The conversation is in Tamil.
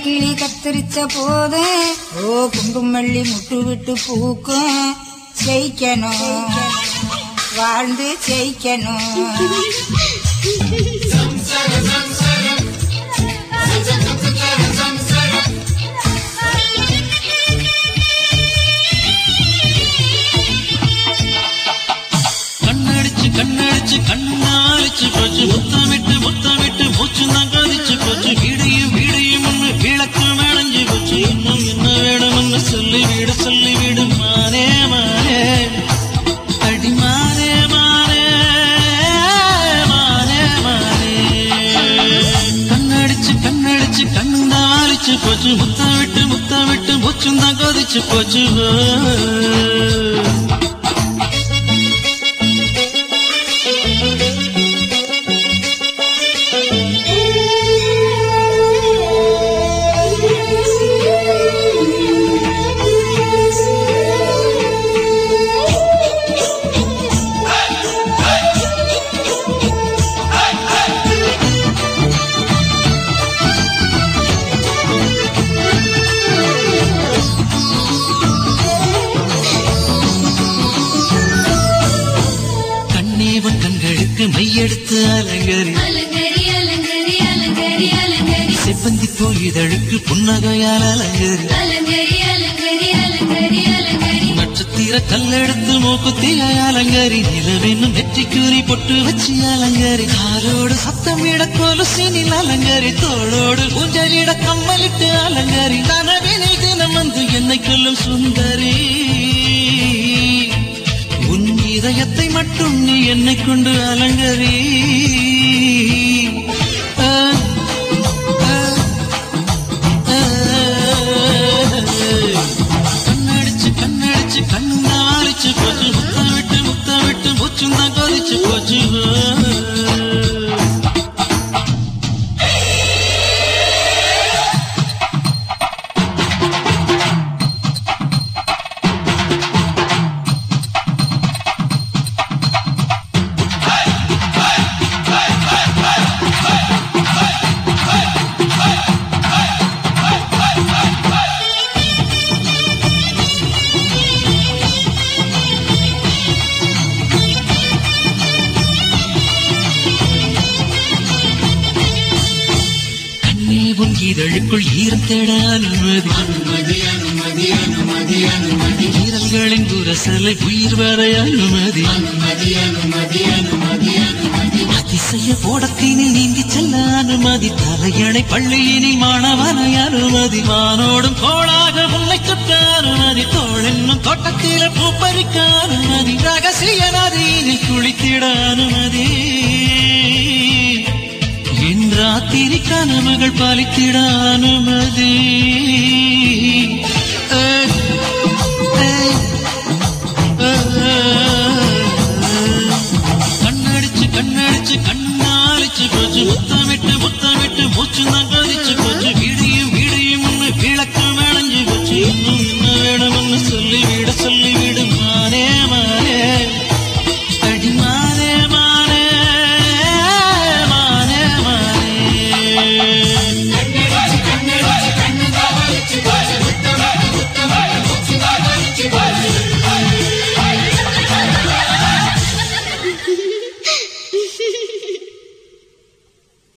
கிளி கத்தரிச்ச போது ஓ குங்குமல்லி முட்டு விட்டு பூக்கும் ஜெயிக்கணும் வாழ்ந்து ஜெயிக்கணும் கண்ணடிச்சு கண்ணடிச்சு கண்ணாலிச்சு போச்சு முத்தமிட்டு முத்தமிட்டு மூச்சு தான் கொதிச்சு போச்சு வீடையும் வீடையும் ஒண்ணு விளக்கம் அடைஞ்சு போச்சு இன்னும் என்ன வேணும்னு சொல்லி விடு சொல்லி விடு மானே மானே அடி மானே மானே மானே மானே கண்ணடிச்சு கண்ணடிச்சு கண்ணாலிச்சு போச்சு முத்தமிட்டு முத்தமிட்டு மூச்சும் தான் கொதிச்சு போச்சு கண்ணேவன் கண்களுக்கு மையெடுத்து அலங்கரி அலங்கரி அலங்கரி அலங்கரி அலங்கரி செவ்வந்தி போல் இதழுக்கு புன்னகையால் அலங்கரி அலங்கரி அலங்கரி அலங்கரி அலங்கரி நட்சத்திர கல்லெடுத்து மூக்குத்திய அலங்கரி நிலவென்னும் வெற்றி கூறி பொட்டு வச்சு அலங்கரி காலோடு சத்தமிட கொலுசினில் அலங்கரி தோளோடு ஊஞ்சலிட கம்மலிட்டு அலங்கரி கனவினில் தினம் வந்து என்னை கொல்லும் சுந்தரி உன் இதயத்தை மட்டும் நீ என்னை கொண்டு அலங்கரி ஆ, ஆ, ஆ. கண்ணடிச்சு கண்ணடிச்சு கண்ணு நாளிச்சு போச்சு முத்தம் விட்டு முத்தம் விட்டு மூச்சும் தான் கொதிச்சு போச்சு கண்ணே உன் இதழுக்குள் ஈரம் தேட அனுமதி அனுமதி அனுமதி அனுமதி ஈரல்களின் உரசலை உயிர் வர அனுமதி அனுமதி அனுமதி அனுமதி அனுமதி அதிசய போடத்தினில் நீந்தி செல்ல அனுமதி தலையணை பள்ளியினில் மாணவனை அனுமதி வானோடும் கோளாக உன்னை சுற்ற அனுமதி தோழென்னும் தோட்டத்தில பூப்பறிக்க அனுமதி ரகசிய நதியினில் குளித்திட அனுமதி என் ராத்திரி கனவுகள் பலித்திட அனுமதி ஏய், ஏய், ஏய். கண்ணடிச்சு கண்ணடிச்சு கண்ணாலிச்சு போச்சு முத்தமிட்டு முத்தமிட்டு மூச்சு தான்